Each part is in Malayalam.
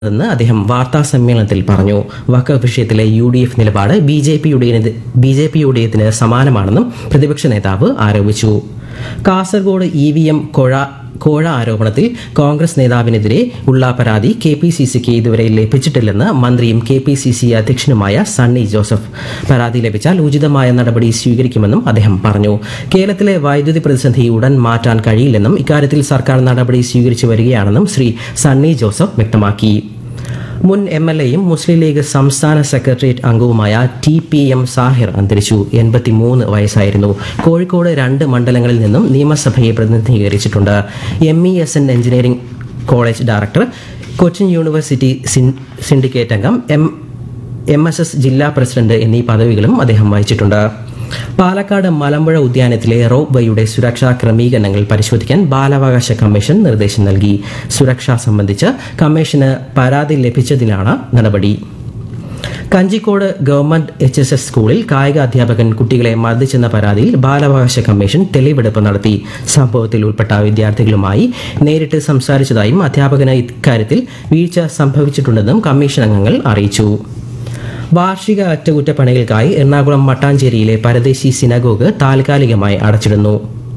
എന്ന് അദ്ദേഹം വാർത്താ സമ്മേളനത്തിൽ പറഞ്ഞു വഖഫ് വിഷയത്തിലെ യു ഡി എഫ് നിലപാട് ബി ജെ പിയുടെ ബി ജെ പിയുടേതിന് സമാനമാണെന്നും പ്രതിപക്ഷ നേതാവ് ആരോപിച്ചു കാസർഗോഡ് ഇ വി എം കോഴ കോഴ ആരോപണത്തിൽ കോൺഗ്രസ് നേതാവിനെതിരെ ഉള്ള പരാതി കെ പി സി സിക്ക് ഇതുവരെ ലഭിച്ചിട്ടില്ലെന്ന് മന്ത്രിയും കെ പി സി സി അധ്യക്ഷനുമായ സണ്ണി ജോസഫ് പരാതി ലഭിച്ചാൽ ഉചിതമായ നടപടി സ്വീകരിക്കുമെന്നും അദ്ദേഹം പറഞ്ഞു കേരളത്തിലെ വൈദ്യുതി പ്രതിസന്ധി ഉടൻ മാറ്റാൻ കഴിയില്ലെന്നും ഇക്കാര്യത്തിൽ സർക്കാർ നടപടി സ്വീകരിച്ചു വരികയാണെന്നും ശ്രീ സണ്ണി ജോസഫ് വ്യക്തമാക്കി മുൻ എം എൽ എയും മുസ്ലിം ലീഗ് സംസ്ഥാന സെക്രട്ടേറിയറ്റ് അംഗവുമായ ടി പി എം സാഹിർ അന്തരിച്ചു എൺപത്തിമൂന്ന് വയസ്സായിരുന്നു കോഴിക്കോട് രണ്ട് മണ്ഡലങ്ങളിൽ നിന്നും നിയമസഭയെ പ്രതിനിധീകരിച്ചിട്ടുണ്ട് M E S N engineering college director Cochin university syn- syndicate അംഗം എം എം എസ് എസ് ജില്ലാ പ്രസിഡന്റ് എന്നീ പദവികളും അദ്ദേഹം വഹിച്ചിട്ടുണ്ട് പാലക്കാട് മലമ്പുഴ ഉദ്യാനത്തിലെ റോപ്പ് വേയുടെ സുരക്ഷാ ക്രമീകരണങ്ങൾ പരിശോധിക്കാൻ ബാലാവകാശ കമ്മീഷൻ നിർദ്ദേശം നൽകി സുരക്ഷ സംബന്ധിച്ച് കമ്മീഷന് പരാതി ലഭിച്ചതിലാണ് നടപടി Kanjikode government H S S സ്കൂളിൽ കായിക അധ്യാപകൻ കുട്ടികളെ മർദ്ദിച്ചെന്ന പരാതിയിൽ ബാലാവകാശ കമ്മീഷൻ തെളിവെടുപ്പ് നടത്തി സംഭവത്തിൽ ഉൾപ്പെട്ട വിദ്യാർത്ഥികളുമായി നേരിട്ട് സംസാരിച്ചതായും അധ്യാപകന് ഇക്കാര്യത്തിൽ വീഴ്ച സംഭവിച്ചിട്ടുണ്ടെന്നും കമ്മീഷൻ അംഗങ്ങൾ അറിയിച്ചു വാർഷിക അറ്റകുറ്റപ്പണികൾക്കായി എറണാകുളം മട്ടാഞ്ചേരിയിലെ പരദേശി സിനഗോഗ് താൽക്കാലികമായി അടച്ചിടുന്നു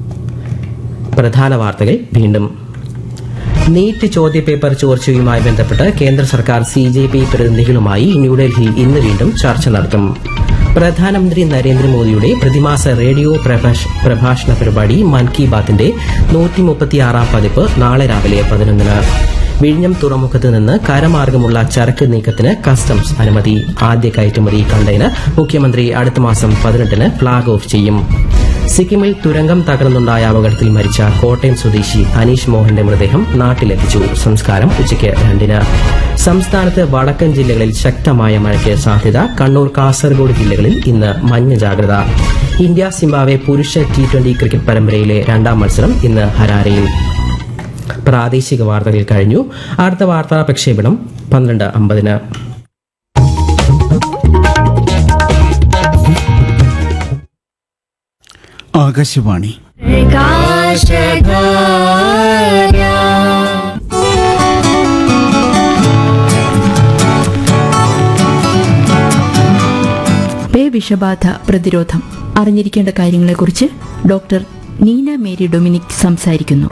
പ്രധാന വാർത്തകൾ വീണ്ടും നീറ്റ് ചോദ്യപേപ്പർ ചോർച്ചയുമായി ബന്ധപ്പെട്ട് കേന്ദ്ര സർക്കാർ സി ജെ പി പ്രതിനിധികളുമായി ന്യൂഡൽഹിയിൽ ഇന്ന് വീണ്ടും ചർച്ച നടത്തും പ്രധാനമന്ത്രി നരേന്ദ്രമോദിയുടെ പ്രതിമാസ റേഡിയോ പ്രഭാഷ- പ്രഭാഷണ പരിപാടി മൻ കി ബാത്തിന്റെ നൂറ്റി മുപ്പത്തിയാറാം പതിപ്പ് നാളെ രാവിലെ പതിനൊന്നിന് വിഴിഞ്ഞം തുറമുഖത്ത് നിന്ന് കരമാർഗമുള്ള ചരക്ക് നീക്കത്തിന് കസ്റ്റംസ് അനുമതി ആദ്യ കയറ്റുമതി കണ്ടെയ്നർ മുഖ്യമന്ത്രി അടുത്ത മാസം പതിനെട്ടിന് ഫ്ളാഗ് ഓഫ് ചെയ്യും സിക്കിമിൽ തുരങ്കം തകർന്നുണ്ടായ അപകടത്തിൽ മരിച്ച കോട്ടയം സ്വദേശി അനീഷ് മോഹന്റെ മൃതദേഹം നാട്ടിലെത്തിച്ചു സംസ്കാരം ഉച്ചയ്ക്ക് രണ്ടിന് സംസ്ഥാനത്ത് വടക്കൻ ജില്ലകളിൽ ശക്തമായ മഴയ്ക്ക് സാധ്യത കണ്ണൂർ കാസർഗോഡ് ജില്ലകളിൽ ഇന്ന് മഞ്ഞ ജാഗ്രത ഇന്ത്യ സിംബാവെ പുരുഷ ടി ട്വന്റി ക്രിക്കറ്റ് പരമ്പരയിലെ രണ്ടാം മത്സരം ഇന്ന് ഹരാരയിൽ പ്രാദേശിക വാർത്തകൾ കഴിഞ്ഞു അടുത്ത വാർത്താ പ്രക്ഷേപണം പന്ത്രണ്ട് അമ്പതിന് ആകാശവാണി പേ വിഷബാധ പ്രതിരോധം അറിഞ്ഞിരിക്കേണ്ട കാര്യങ്ങളെക്കുറിച്ച് ഡോക്ടർ നീന മേരി ഡൊമിനിക് സംസാരിക്കുന്നു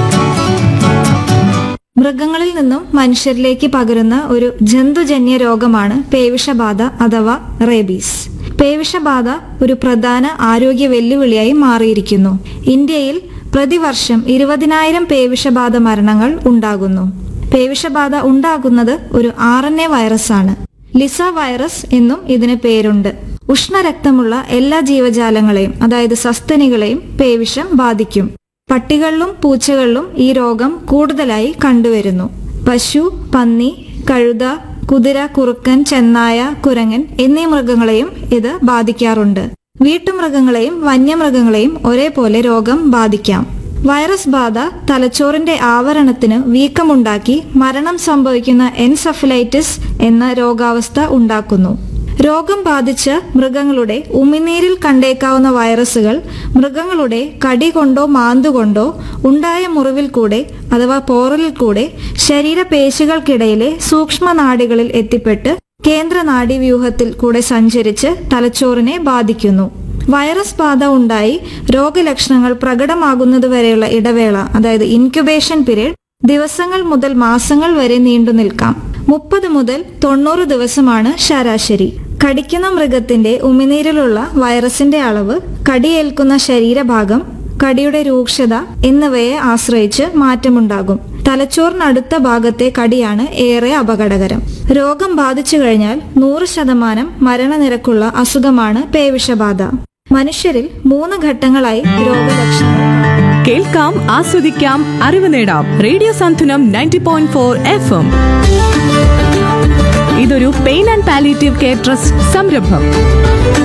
മൃഗങ്ങളിൽ നിന്നും മനുഷ്യരിലേക്ക് പകരുന്ന ഒരു ജന്തുജന്യ രോഗമാണ് പേവിഷബാധ അഥവാ റേബീസ് പേവിഷബാധ ഒരു പ്രധാന ആരോഗ്യ വെല്ലുവിളിയായി മാറിയിരിക്കുന്നു ഇന്ത്യയിൽ പ്രതിവർഷം ഇരുപതിനായിരം പേവിഷബാധ മരണങ്ങൾ ഉണ്ടാകുന്നു പേവിഷബാധ ഉണ്ടാകുന്നത് ഒരു ആർ എൻ എ വൈറസാണ് ലിസ വൈറസ് എന്നും ഇതിന് പേരുണ്ട് ഉഷ്ണരക്തമുള്ള എല്ലാ ജീവജാലങ്ങളെയും അതായത് സസ്തനികളെയും പേവിഷം ബാധിക്കും പട്ടികളിലും പൂച്ചകളിലും ഈ രോഗം കൂടുതലായി കണ്ടുവരുന്നു പശു പന്നി കഴുത കുതിര കുറുക്കൻ ചെന്നായ കുരങ്ങൻ എന്നീ മൃഗങ്ങളെയും ഇത് ബാധിക്കാറുണ്ട് വീട്ടുമൃഗങ്ങളെയും വന്യമൃഗങ്ങളെയും ഒരേപോലെ രോഗം ബാധിക്കാം വൈറസ് ബാധ തലച്ചോറിന്റെ ആവരണത്തിന് വീക്കമുണ്ടാക്കി മരണം സംഭവിക്കുന്ന എൻസഫിലൈറ്റിസ് എന്ന രോഗാവസ്ഥ ഉണ്ടാക്കുന്നു രോഗം ബാധിച്ച മൃഗങ്ങളുടെ ഉമിനീരിൽ കണ്ടേക്കാവുന്ന വൈറസുകൾ മൃഗങ്ങളുടെ കടി കൊണ്ടോ മാന്തുകൊണ്ടോ ഉണ്ടായ മുറിവിൽ കൂടെ അഥവാ പോറലിൽ കൂടെ ശരീരപേശികൾക്കിടയിലെ സൂക്ഷ്മനാഡികളിൽ എത്തിപ്പെട്ട് കേന്ദ്ര നാഡീവ്യൂഹത്തിൽ കൂടെ സഞ്ചരിച്ച് തലച്ചോറിനെ ബാധിക്കുന്നു വൈറസ് ബാധ ഉണ്ടായി രോഗലക്ഷണങ്ങൾ പ്രകടമാകുന്നതുവരെയുള്ള ഇടവേള അതായത് ഇൻക്യുബേഷൻ പീരീഡ് ദിവസങ്ങൾ മുതൽ മാസങ്ങൾ വരെ നീണ്ടു നിൽക്കാം മുപ്പത് മുതൽ തൊണ്ണൂറ് ദിവസമാണ് ശരാശരി കടിക്കുന്ന മൃഗത്തിന്റെ ഉമിനീരിലുള്ള വൈറസിന്റെ അളവ് കടിയേൽക്കുന്ന ശരീരഭാഗം കടിയുടെ രൂക്ഷത എന്നിവയെ ആശ്രയിച്ച് മാറ്റമുണ്ടാകും തലച്ചോറിനടുത്ത ഭാഗത്തെ കടിയാണ് ഏറെ അപകടകരം രോഗം ബാധിച്ചു കഴിഞ്ഞാൽ നൂറ് ശതമാനം മരണനിരക്കുള്ള അസുഖമാണ് പേവിഷബാധ മനുഷ്യരിൽ മൂന്ന് ഘട്ടങ്ങളായി രോഗലക്ഷണങ്ങൾ കാണാം. കേൾക്കാം ആസ്വദിക്കാം അറിവ് നേടാം radio Santhwanam ninety point four F M ഇതൊരു pain and palliative care trust സംരംഭം